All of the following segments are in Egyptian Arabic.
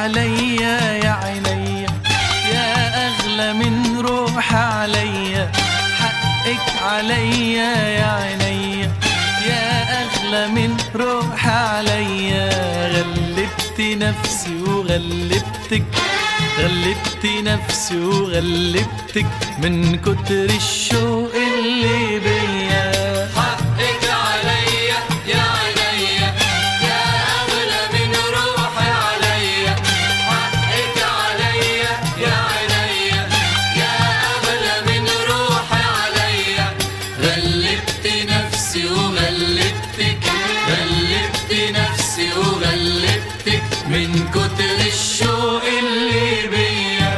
عليا يا عينيا يا أغلى من روح عليا حقك عليا يا عينيا يا أغلى من روح عليا غلبت نفسي وغلبتك غلبت نفسي وغلبتك من كتر الشوق اللي بيا حقك عليا يا عينيا يا أغلى من روحي عليا حقك عليا يا عينيا يا أغلى من روحي عليا غلبت نفسي وغلبتك غلبت نفسي وغلبتك من كتر الشوق اللي بيا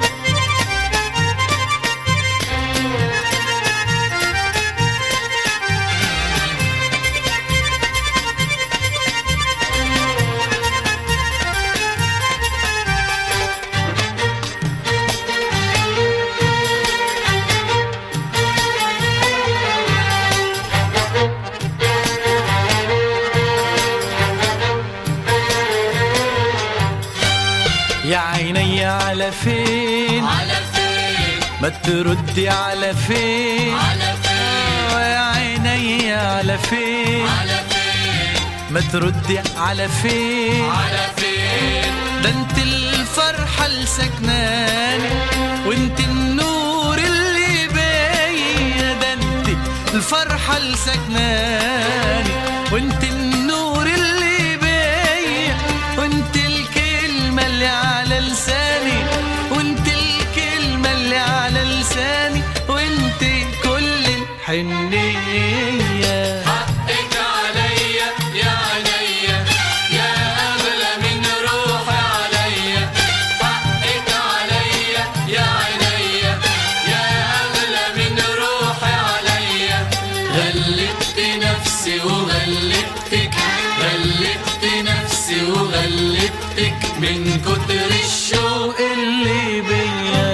يا عيني على فين على فين ما تردي على فين على فين آه، يا عيني على فين على فين ما تردي على فين على فين ده انت الفرحة السكناني وانت النور اللي بيا ده انت الفرحة السكناني وانت النور اللي بيا وانت الكلمة اللي على لساني وانت الكلمة اللي على لساني وانت كل الحنية حقك عليا يا عينيا يا أغلى من روحي عليا حقك عليا يا عينيا يا أغلى من روحي عليا غلبت نفسي وغلبتك غلبت نفسي وغلبتك من كتر الشوق اللي بيا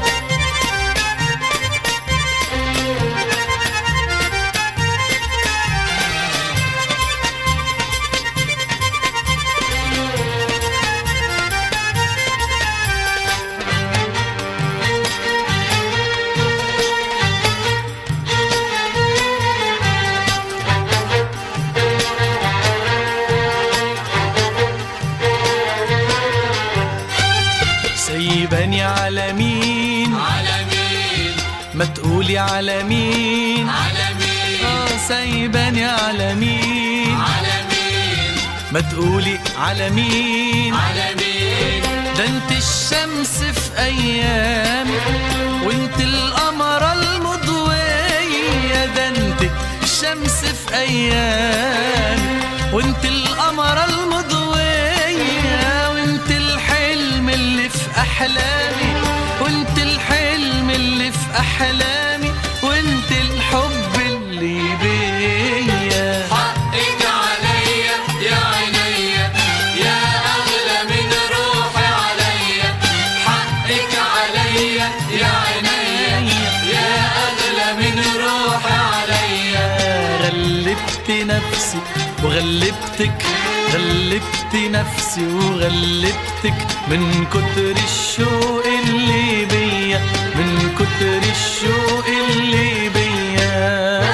سيباني على مين على مين ما تقولي على مين على مين آه سايباني على مين على مين ما تقولي على مين على مين ده انت الشمس في ايامي وانت القمر المضوية ده انت الشمس في ايامي وانت القمر المضوية وانت الحلم اللي في احلامي وانت الحلم اللي في احلامي وانت الحب اللي بيا حقك عليا يا عينيا يا أغلى من روحي عليا حقك عليا يا عينيا يا أغلى من روحي عليا غلبت نفسي وغلبتك غلبت نفسي وغلبتك من كتر الشوق اللي بيا من كتر الشوق اللي بيا